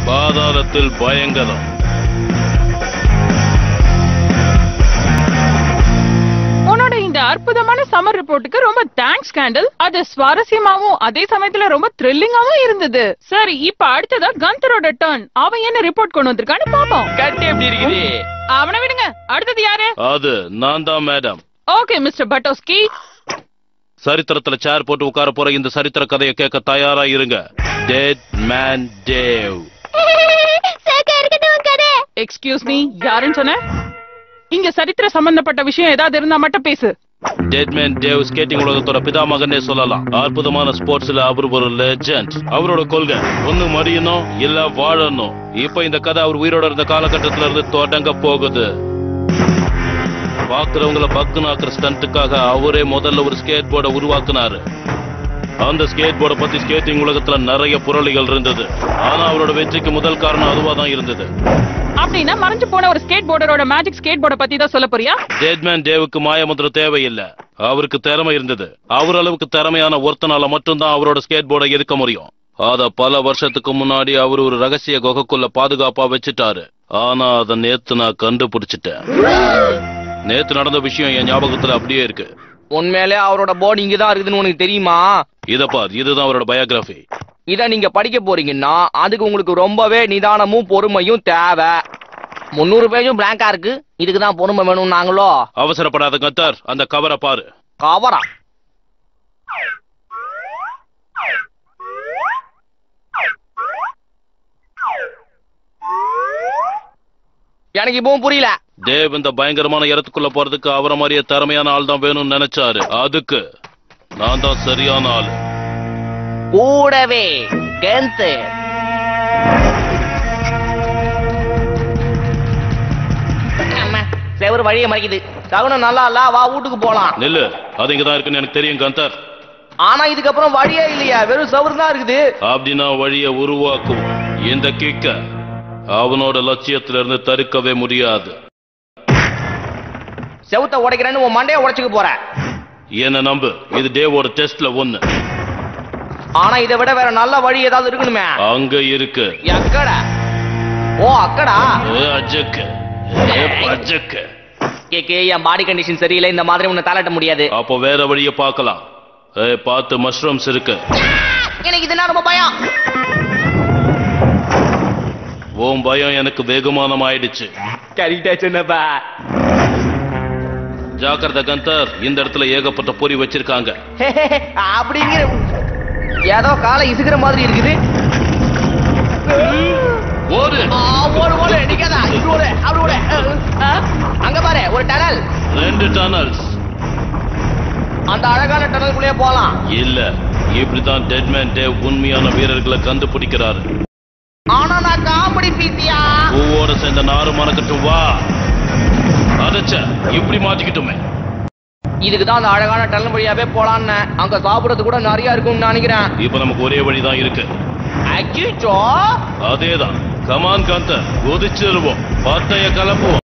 பாதாளத்தில் பயங்கரம் உன்னோட இந்த அற்புதமான சம்மர் ரிப்போர்ட்டுக்கு ரொம்ப தேங்க்ஸ் கேண்டல் அது சுவாரஸ்யமாவும் அதே சமயத்துல ரொம்ப த்ரில்லிங்காவும் இருந்தது சரி இப்ப அடுத்ததா கந்தரோட டர்ன் அவன் என்ன ரிப்போர்ட் கொண்டு வந்திருக்கான்னு பாப்போம் கட்டு எப்படி இருக்குது அவனை விடுங்க அடுத்தது யாரு அது நான் தான் மேடம் ஓகே மிஸ்டர் பட்டோஸ்கி சரித்திரத்துல சேர் போட்டு உட்கார போற இந்த சரித்திர கதையை கேட்க தயாரா இருங்க dead man Dave excuse me யாருன்னு சொன்ன இங்க சரித்திர சம்பந்தப்பட்ட விஷயம் ஏதாவது இருந்தா மட்டும் பேசு டெட்மேன் டேவ் ஸ்கேட்டிங் உலகத்தோட பிதாமகனே சொல்லலாம் அற்புதமான ஸ்போர்ட்ஸ்ல அவர் ஒரு லெஜண்ட் அவரோட கொள்கை ஒண்ணு மடியணும் இல்ல வாழணும் இப்ப இந்த கதை அவர் உயிரோட இருந்த காலகட்டத்துல இருந்து தொடங்க போகுது பாக்குறவங்கள பக்குனாக்குற ஸ்டண்ட்டுக்காக அவரே முதல்ல ஒரு ஸ்கேட் போர்டை உருவாக்குனாரு அந்த ஸ்கேட் போர்டை பத்தி ஸ்கேட்டிங் உலகத்துல நிறைய புரளிகள் இருந்தது ஆனா அவரோட வெற்றிக்கு முதல் காரணம் அதுவா தான் இருந்தது அப்படின்னா மறைஞ்சு போன ஒரு ஸ்கேட் போர்டரோட மேஜிக் ஸ்கேட் போர்டை பத்தி தான் சொல்ல போறியா டேட்மேன் டேவுக்கு மாயமந்திரம் தேவையில்லை அவருக்கு திறமை இருந்தது அவர் அளவுக்கு திறமையான ஒருத்தனால மட்டும்தான் அவரோட ஸ்கேட் போர்டை இருக்க முடியும் அத பல வருஷத்துக்கு முன்னாடி அவர் ஒரு ரகசிய குகைக்குள்ள பாதுகாப்பா வச்சுட்டாரு ஆனா அத நேத்து நான் கண்டுபிடிச்சிட்டேன் நேத்து நடந்த விஷயம் என் ஞாபகத்துல அப்படியே இருக்கு உண்மையிலே அவரோட போர்டு இங்கதான் இருக்குதுன்னு உனக்கு தெரியுமா இத பார் இதுதான் அவரோட பயோகிராஃபி இத நீங்க படிக்க போறீங்கன்னா அதுக்கு உங்களுக்கு ரொம்பவே நிதானமும் பொறுமையும் தேவை முந்நூறு பேஜும் பிளாங்கா இருக்கு இதுக்கு தான் பொறுமை வேணும் நாங்களோ அவசரப்படாத கத்தார் அந்த கவரை பாரு கவரா எனக்கு இப்பவும் புரியல தேவ் இந்த பயங்கரமான இடத்துக்குள்ள போறதுக்கு அவரை மாதிரியே திறமையான ஆள் தான் வேணும்னு நினைச்சாரு அதுக்கு நான் தான் சரியான ஆள் கூடவே கென்த்து அம்மா, செவுரு வழியை மறைக்குது சகுனம் நல்லா இல்ல வா வீட்டுக்கு போலாம் நெல்லு அது இங்கதான் இருக்குன்னு எனக்கு தெரியும் கந்தர் ஆனா இதுக்கப்புறம் வழியே இல்லையா வெறும் செவுரு தான் இருக்குது அப்படின்னா வழியை உருவாக்கும் இந்த கிக்க அவனோட லட்சியத்துல இருந்து தடுக்கவே முடியாது செவுத்த உடைக்கிறேன்னு உன் மண்டையை உடைச்சுக்க போற என்ன நம்பு இது டேவோட டெஸ்ட்ல ஒண்ணு ஆனா இதை விட வேற நல்ல வழி ஏதாவது இருக்கணுமே அங்க இருக்கு எக்கடா ஓ அக்கடா ஏ அஜக்கு ஏ பஜக்கு கே கே என் பாடி கண்டிஷன் சரியில்லை இந்த மாதிரி உன்னை தாளாட்ட முடியாது அப்போ வேற வழிய பார்க்கலாம் ஏ பார்த்து மஷ்ரூம்ஸ் இருக்கு எனக்கு இதுனா ரொம்ப பயம் உன் பயம் எனக்கு வெகுமானம் ஆயிடுச்சு கரெக்டா சொன்னப்பா ஜாக்கிரதை கந்தர் இந்த இடத்துல ஏகப்பட்ட பொறி வச்சிருக்காங்க அப்படிங்கிற ஏதோ காலை இசுக்கிற மாதிரி இருக்குது ஓடு ஆ, ஓடு ஓடு நிக்காதா இப்படி ஓடு அப்படி ஓடு ஆ, அங்க பாரு ஒரு டனல் ரெண்டு டனல்ஸ் அந்த அழகான டனலுக்குள்ளேயே போலாம் இல்ல இப்படிதான் டெட்மேன் டேவ் உண்மையான வீரர்களை கண்டுபிடிக்கிறாரு ஆனா நான் காமெடி பீசியா பூவோட சேர்ந்த நாறு மணக்கட்டும் வா அதச்ச இப்படி மாட்டிக்கிட்டுமே இதுக்கு தான் அந்த அழகான டனல் வழியாவே போலான்னு அங்க சாப்பிடுறது கூட நிறைய இருக்கும்னு நினைக்கிறேன் இப்ப நமக்கு ஒரே வழிதான் இருக்கு அச்சோ அதேதான் கமான் காந்த குதிச்சிருவோம் பத்தைய கலப்புவோம்